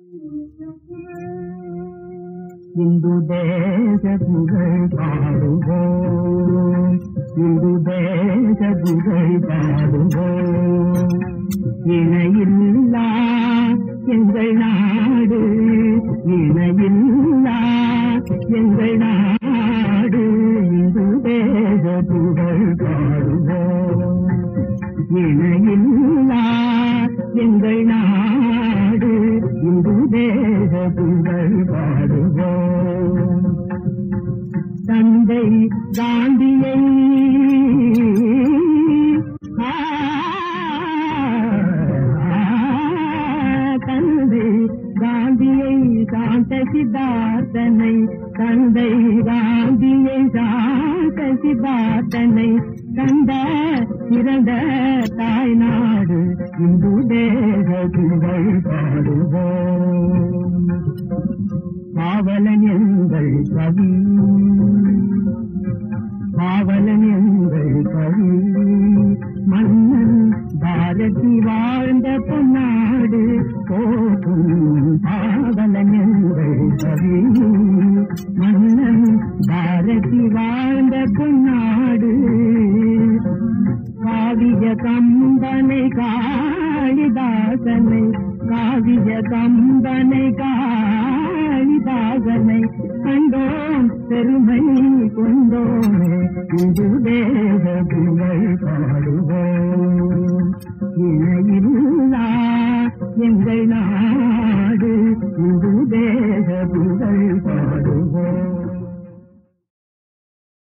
இந்து தேச புகழ் பாடுவோம் இந்து தேச புகழ் பாடுவோம் இணையில்லா எங்கள் நாடு இணையில்லா எங்கள் நாடு இந்து தேச புகழ் பாடுவோம் இணையில்லா எங்கள் நாடு இந்து தேச புகழ் பாடுவோம் தந்தை காந்தியை ஆ, தந்தை காந்தியை சாந்த சித்தார்த்தனை தந்தை காந்தியை சாந்த சித்தார்த்தனை கண்ட பிறந்த தாய்நாடு இந்து தேச புகழ் பாடுவோம் பாவலன் எங்கள் கவி பாவலன் எங்கள் கவி மன்னன் பாரதி வாழ்ந்த பொன்னாடு போகும் பாவலன் எங்கள் கவி மன்னன் பாரதி வாழ்ந்த பொன்னாடு காவிய கம்பனை காளிதாசனை காவிய கம்பனை காளிதாசனை கண்டோம் பெருமை கொண்டோமே இது தேவ புகழ் பாடுவோம் இணையில்லா எங்கள் நாடு இது தேவ புகழ்